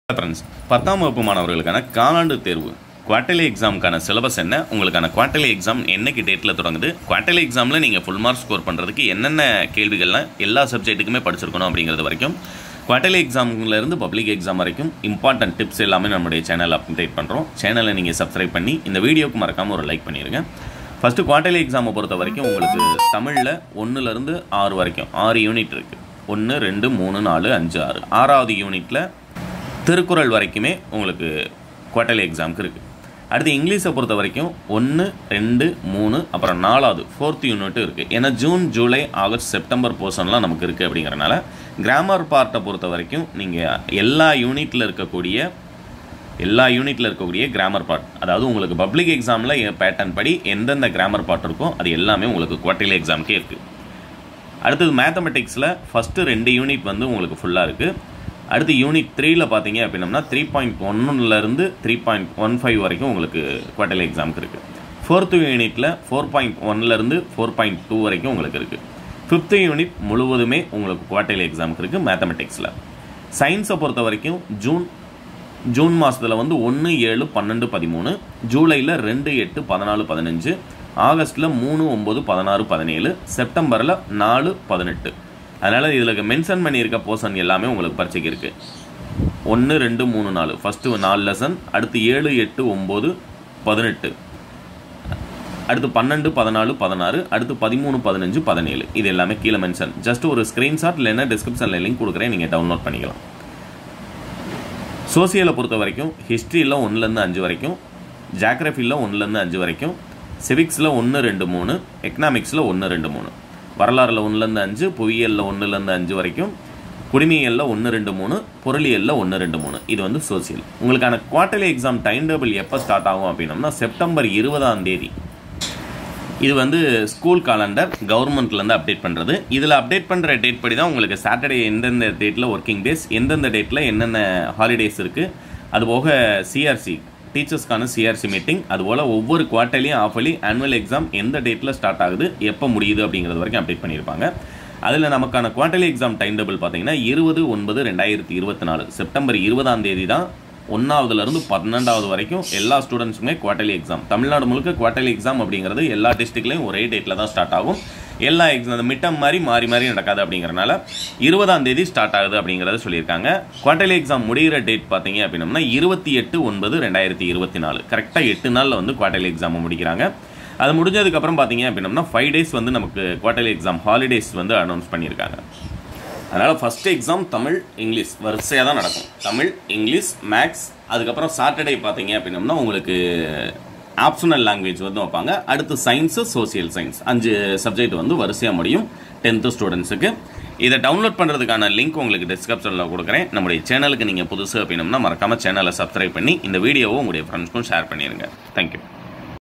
friends பத்தாம் வகுப்பு மாணவர்களுக்கான காலாண்டு தேர்வு குவார்டர்லி எக்ஸாமுக்கான சிலபஸ் என்ன உங்களுக்கான குவார்டர்லி எக்ஸாம் என்னைக்கு டேட்டில் தொடங்குது குவார்டர்லி எக்ஸாமில் நீங்கள் ஃபுல் மார்க் ஸ்கோர் பண்ணுறதுக்கு என்னென்ன கேள்விகள்லாம் எல்லா சப்ஜெக்ட்டுக்குமே படிச்சிருக்கணும் அப்படிங்கிறது வரைக்கும் குவார்டர்லி எக்ஸாம்லேருந்து பப்ளிக் எக்ஸாம் வரைக்கும் இம்பார்ட்டன்ட் டிப்ஸ் எல்லாமே நம்முடைய சேனல் அப்டேட் பண்ணுறோம் சேனலை நீங்கள் சப்ஸ்கிரைப் பண்ணி இந்த வீடியோக்கு மறக்காமல் ஒரு லைக் பண்ணிடுங்க ஃபஸ்ட்டு குவார்டர்லி எக்ஸாமை பொறுத்த வரைக்கும் உங்களுக்கு தமிழில் ஒன்றுலேருந்து ஆறு வரைக்கும் ஆறு யூனிட் இருக்குது ஒன்று ரெண்டு மூணு நாலு அஞ்சு ஆறு ஆறாவது யூனிட்டில் திருக்குறள் வரைக்குமே உங்களுக்கு குவார்டர்லி எக்ஸாமுக்கு இருக்குது அடுத்து இங்கிலீஷை பொறுத்த வரைக்கும் ஒன்று ரெண்டு மூணு அப்புறம் நாலாவது ஃபோர்த் யூனிட்டும் இருக்குது ஏன்னா ஜூன் ஜூலை ஆகஸ்ட் செப்டம்பர் போர்ஷன்லாம் நமக்கு இருக்குது அப்படிங்கிறனால கிராமர் பார்ட்டை பொறுத்த வரைக்கும் நீங்கள் எல்லா யூனிட்டில் இருக்கக்கூடிய எல்லா யூனிட்டில் இருக்கக்கூடிய கிராமர் பார்ட் அதாவது உங்களுக்கு பப்ளிக் எக்ஸாமில் பேட்டர்ன் படி எந்தெந்த கிராமர் பார்ட் இருக்கோ அது எல்லாமே உங்களுக்கு குவார்டர்லி எக்ஸாமுக்கே இருக்குது அடுத்தது மேத்தமெட்டிக்ஸில் ஃபஸ்ட்டு ரெண்டு யூனிட் வந்து உங்களுக்கு ஃபுல்லாக இருக்குது அடுத்து யூனிட் த்ரீல பார்த்தீங்க அப்படின்னம்னா த்ரீ பாயிண்ட் ஒன்னுலேருந்து த்ரீ பாயிண்ட் ஒன் ஃபைவ் வரைக்கும் உங்களுக்கு குவார்டர்லி எக்ஸாமுக்கு இருக்குது ஃபோர்த்து யூனிட்டில் ஃபோர் பாயிண்ட் ஒன்லேருந்து ஃபோர் பாயிண்ட் டூ வரைக்கும் உங்களுக்கு இருக்குது ஃபிஃப்த்து யூனிட் முழுவதுமே உங்களுக்கு குவார்டர்லி எக்ஸாமுக்கு இருக்குது மேத்தமெட்டிக்ஸில் சயின்ஸை பொறுத்த வரைக்கும் ஜூன் ஜூன் மாதத்தில் வந்து ஒன்று ஏழு பன்னெண்டு பதிமூணு ஜூலையில் ரெண்டு எட்டு பதினாலு பதினஞ்சு ஆகஸ்ட்டில் மூணு ஒம்பது பதினாறு பதினேழு செப்டம்பரில் நாலு பதினெட்டு அதனால் இதில் மென்ஷன் பண்ணியிருக்க போர்ஷன் எல்லாமே உங்களுக்கு பரீட்சைக்கு இருக்குது ஒன்று ரெண்டு மூணு நாலு ஃபஸ்ட்டு நாலு லெசன் அடுத்து ஏழு எட்டு ஒம்பது பதினெட்டு அடுத்து பன்னெண்டு பதினாலு பதினாறு அடுத்து பதிமூணு பதினஞ்சு பதினேழு இது எல்லாமே கீழே மென்ஷன் ஜஸ்ட் ஒரு ஸ்க்ரீன்ஷாட் இல்லைன்னா டிஸ்கிரிப்ஷனில் லிங்க் கொடுக்குறேன் நீங்கள் டவுன்லோட் பண்ணிக்கலாம் சோசியலை பொறுத்த வரைக்கும் ஹிஸ்ட்ரியில் ஒன்றுலேருந்து அஞ்சு வரைக்கும் ஜாக்ரஃபியில் ஒன்றுலேருந்து அஞ்சு வரைக்கும் சிவிக்ஸில் ஒன்று ரெண்டு மூணு எக்கனாமிக்ஸில் ஒன்று ரெண்டு மூணு வரலாறில் ஒன்றுலேருந்து அஞ்சு புவியியலில் ஒன்றுலேருந்து அஞ்சு வரைக்கும் குடிமையியலில் ஒன்று ரெண்டு மூணு பொருளியலில் ஒன்று ரெண்டு மூணு இது வந்து சோசியல் உங்களுக்கான குவார்டர்லி எக்ஸாம் டைம் டேபிள் எப்போ ஸ்டார்ட் ஆகும் அப்படின்னம்னா செப்டம்பர் இருபதாம் தேதி இது வந்து ஸ்கூல் காலண்டர் கவர்மெண்ட்லேருந்து அப்டேட் பண்ணுறது இதில் அப்டேட் பண்ணுற டேட் படி தான் உங்களுக்கு சாட்டர்டே எந்தெந்த டேட்டில் ஒர்க்கிங் டேஸ் எந்தெந்த டேட்டில் என்னென்ன ஹாலிடேஸ் இருக்குது அதுபோக சிஆர்சி டீச்சர்ஸ்க்கான சிஆர்சி மீட்டிங் அதுபோல் ஒவ்வொரு குவார்ட்டர்லையும் ஆஃபலி ஆனுவல் எக்ஸாம் எந்த டேட்டில் ஸ்டார்ட் ஆகுது எப்போ முடியுது அப்படிங்கிறது வரைக்கும் அப்டேட் பண்ணியிருப்பாங்க அதில் நமக்கான குவார்ட்டர்லி எக்ஸாம் டைம் டேபிள் பார்த்தீங்கன்னா இருபது ஒன்பது ரெண்டாயிரத்தி இருபத்தி நாலு செப்டம்பர் இருபதாம் தேதி தான் ஒன்றாவதுலேருந்து பன்னெண்டாவது வரைக்கும் எல்லா ஸ்டூடெண்ட்ஸுமே குவார்ட்டர்லி எக்ஸாம் தமிழ்நாடு முழுக்க குவார்ட்டர்லி எக்ஸாம் அப்படிங்கிறது எல்லா டிஸ்ட்ரிக்ட்லையும் ஒரே டேட்டில் தான் ஸ்டார்ட் ஆகும் எல்லா எக்ஸாம் அந்த மிட்டம் மாதிரி மாறி மாறி நடக்காது அப்படிங்கிறனால இருபதாம் தேதி ஸ்டார்ட் ஆகுது அப்படிங்கிறத சொல்லியிருக்காங்க குவார்ட்டர்லி எக்ஸாம் முடிகிற டேட் பார்த்தீங்க அப்படின்னம்னா இருபத்தி எட்டு ஒன்பது ரெண்டாயிரத்தி இருபத்தி நாலு கரெக்டாக எட்டு நாளில் வந்து குவார்ட்டர்லி எக்ஸாம் முடிக்கிறாங்க அது முடிஞ்சதுக்கப்புறம் பார்த்தீங்க அப்படின்னம்னா ஃபைவ் டேஸ் வந்து நமக்கு குவார்ட்டர்லி எக்ஸாம் ஹாலிடேஸ் வந்து அனௌன்ஸ் பண்ணியிருக்காங்க அதனால் ஃபஸ்ட்டு எக்ஸாம் தமிழ் இங்கிலீஷ் வரிசையாக தான் நடக்கும் தமிழ் இங்கிலீஷ் மேக்ஸ் அதுக்கப்புறம் சாட்டர்டே பார்த்தீங்க அப்படின்னம்னா உங்களுக்கு ஆப்ஷனல் லாங்குவேஜ் வந்து வைப்பாங்க அடுத்து சயின்ஸு சோசியல் சயின்ஸ் அஞ்சு சப்ஜெக்ட் வந்து வரிசையாக முடியும் டென்த்து ஸ்டூடெண்ட்ஸுக்கு இதை டவுன்லோட் பண்ணுறதுக்கான லிங்க் உங்களுக்கு டிஸ்கிரிப்ஷனில் கொடுக்குறேன் நம்முடைய சேனலுக்கு நீங்கள் புதுசு அப்படின்னம்னா மறக்காமல் சேனலை சப்ஸ்கிரைப் பண்ணி இந்த வீடியோவை உங்களுடைய ஃப்ரெண்ட்ஸ்க்கும் ஷேர் பண்ணிடுங்க தேங்க்யூ